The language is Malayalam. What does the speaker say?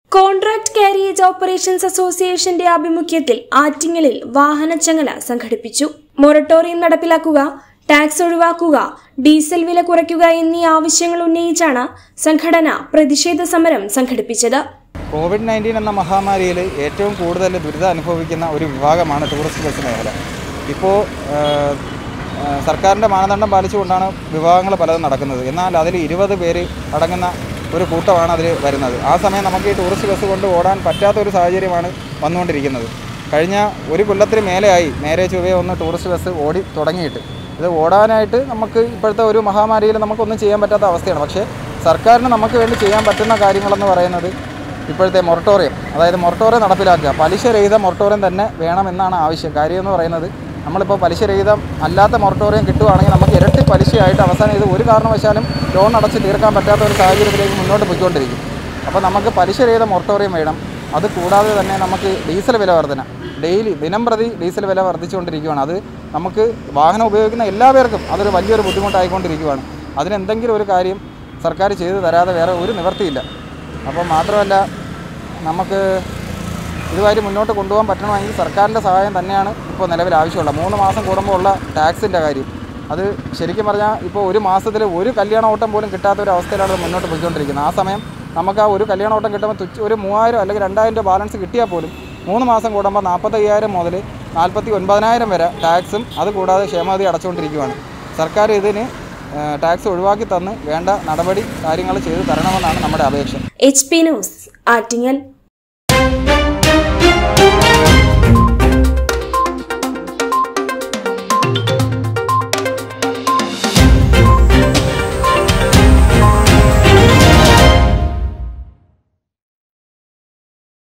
കോൺട്രാക്ട് കാരിയേജ് ഓപ്പറേഷൻസ് അസോസിയേഷന്റെ ആഭിമുഖ്യത്തിൽ ആറ്റിങ്ങലിൽ വാഹനച്ചങ്ങല സംഘടിപ്പിച്ചു മൊറട്ടോറിയം നടപ്പിലാക്കുക ടാക്സ് ഒഴിവാക്കുക ഡീസൽ വില കുറയ്ക്കുക എന്നീ ആവശ്യങ്ങൾ ഉന്നയിച്ചാണ് സംഘടന പ്രതിഷേധ സമരം സംഘടിപ്പിച്ചത് കോവിഡ് നയൻറ്റീൻ എന്ന മഹാമാരിയിൽ ഏറ്റവും കൂടുതൽ ദുരിതം അനുഭവിക്കുന്ന ഒരു വിഭാഗമാണ് ടൂറിസ്റ്റ് ബസ് മേഖല ഇപ്പോൾ സർക്കാരിൻ്റെ മാനദണ്ഡം പാലിച്ചുകൊണ്ടാണ് വിഭാഗങ്ങൾ പലതും നടക്കുന്നത് എന്നാൽ അതിൽ ഇരുപത് പേര് അടങ്ങുന്ന ഒരു കൂട്ടമാണ് അതിൽ വരുന്നത് ആ സമയം നമുക്ക് ഈ ടൂറിസ്റ്റ് ബസ് കൊണ്ട് ഓടാൻ പറ്റാത്ത ഒരു സാഹചര്യമാണ് വന്നുകൊണ്ടിരിക്കുന്നത് കഴിഞ്ഞ ഒരു കൊല്ലത്തിന് മേലെയായി നേരെ ചൊവ്വേ ഒന്ന് ടൂറിസ്റ്റ് ബസ് ഓടി തുടങ്ങിയിട്ട് ഇത് ഓടാനായിട്ട് നമുക്ക് ഇപ്പോഴത്തെ ഒരു മഹാമാരിയിൽ നമുക്കൊന്നും ചെയ്യാൻ പറ്റാത്ത അവസ്ഥയാണ് പക്ഷേ സർക്കാരിന് നമുക്ക് വേണ്ടി ചെയ്യാൻ പറ്റുന്ന കാര്യങ്ങളെന്ന് പറയുന്നത് ഇപ്പോഴത്തെ മൊറട്ടോറിയം അതായത് മൊറട്ടോറിയം നടപ്പിലാക്കുക പലിശരഹിത മൊറട്ടോറിയം തന്നെ വേണമെന്നാണ് ആവശ്യം കാര്യം എന്ന് പറയുന്നത് നമ്മളിപ്പോൾ പലിശരഹിതം അല്ലാത്ത മൊറട്ടോറിയം കിട്ടുവാണെങ്കിൽ നമുക്ക് ഇരട്ടി പലിശയായിട്ട് അവസാനം ഇത് ഒരു കാരണവശാലും ലോൺ അടച്ച് തീർക്കാൻ പറ്റാത്ത ഒരു സാഹചര്യത്തിലേക്ക് മുന്നോട്ട് പോയിക്കൊണ്ടിരിക്കും അപ്പോൾ നമുക്ക് പലിശരഹിത മൊറട്ടോറിയം വേണം അത് കൂടാതെ തന്നെ നമുക്ക് ഡീസൽ വില വർധന ഡെയിലി ദിനം പ്രതി ഡീസൽ വില വർദ്ധിച്ചുകൊണ്ടിരിക്കുകയാണ് അത് നമുക്ക് വാഹനം ഉപയോഗിക്കുന്ന എല്ലാവർക്കും അതൊരു വലിയൊരു ബുദ്ധിമുട്ടായിക്കൊണ്ടിരിക്കുകയാണ് അതിനെന്തെങ്കിലും ഒരു കാര്യം സർക്കാർ ചെയ്തു തരാതെ വേറെ ഒരു നിവർത്തിയില്ല അപ്പോൾ മാത്രമല്ല നമുക്ക് ഇതുമായിട്ട് മുന്നോട്ട് കൊണ്ടുപോകാൻ പറ്റണമെങ്കിൽ സർക്കാരിൻ്റെ സഹായം തന്നെയാണ് ഇപ്പോൾ നിലവിൽ ആവശ്യമുള്ളത് മൂന്ന് മാസം കൂടുമ്പോൾ ഉള്ള ടാക്സിൻ്റെ കാര്യം അത് ശരിക്കും പറഞ്ഞാൽ ഇപ്പോൾ ഒരു മാസത്തിൽ ഒരു കല്യാണ ഓട്ടം പോലും കിട്ടാത്ത ഒരു അവസ്ഥയിലാണ് ഇത് മുന്നോട്ട് പോയിക്കൊണ്ടിരിക്കുന്നത് ആ സമയം നമുക്ക് ആ ഒരു കല്യാണ ഓട്ടം കിട്ടുമ്പോൾ തുച്ഛ ഒരു മൂവായിരം അല്ലെങ്കിൽ രണ്ടായിരം രൂപ ബാലൻസ് കിട്ടിയാൽ പോലും മൂന്ന് മാസം കൂടുമ്പോൾ നാൽപ്പത്തയ്യായിരം മുതൽ നാൽപ്പത്തി ഒൻപതിനായിരം വരെ ടാക്സും അത് കൂടാതെ ക്ഷേമതി അടച്ചുകൊണ്ടിരിക്കുകയാണ് സർക്കാർ ഇതിന് ഏഹ്, ടാക്സ് ഒഴിവാക്കി തന്ന് വേണ്ട നടപടി കാര്യങ്ങൾ ചെയ്തു തരണമെന്നാണ് നമ്മുടെ അപേക്ഷ എച്ച് പി ന്യൂസ് ആറ്റിങ്ങൽ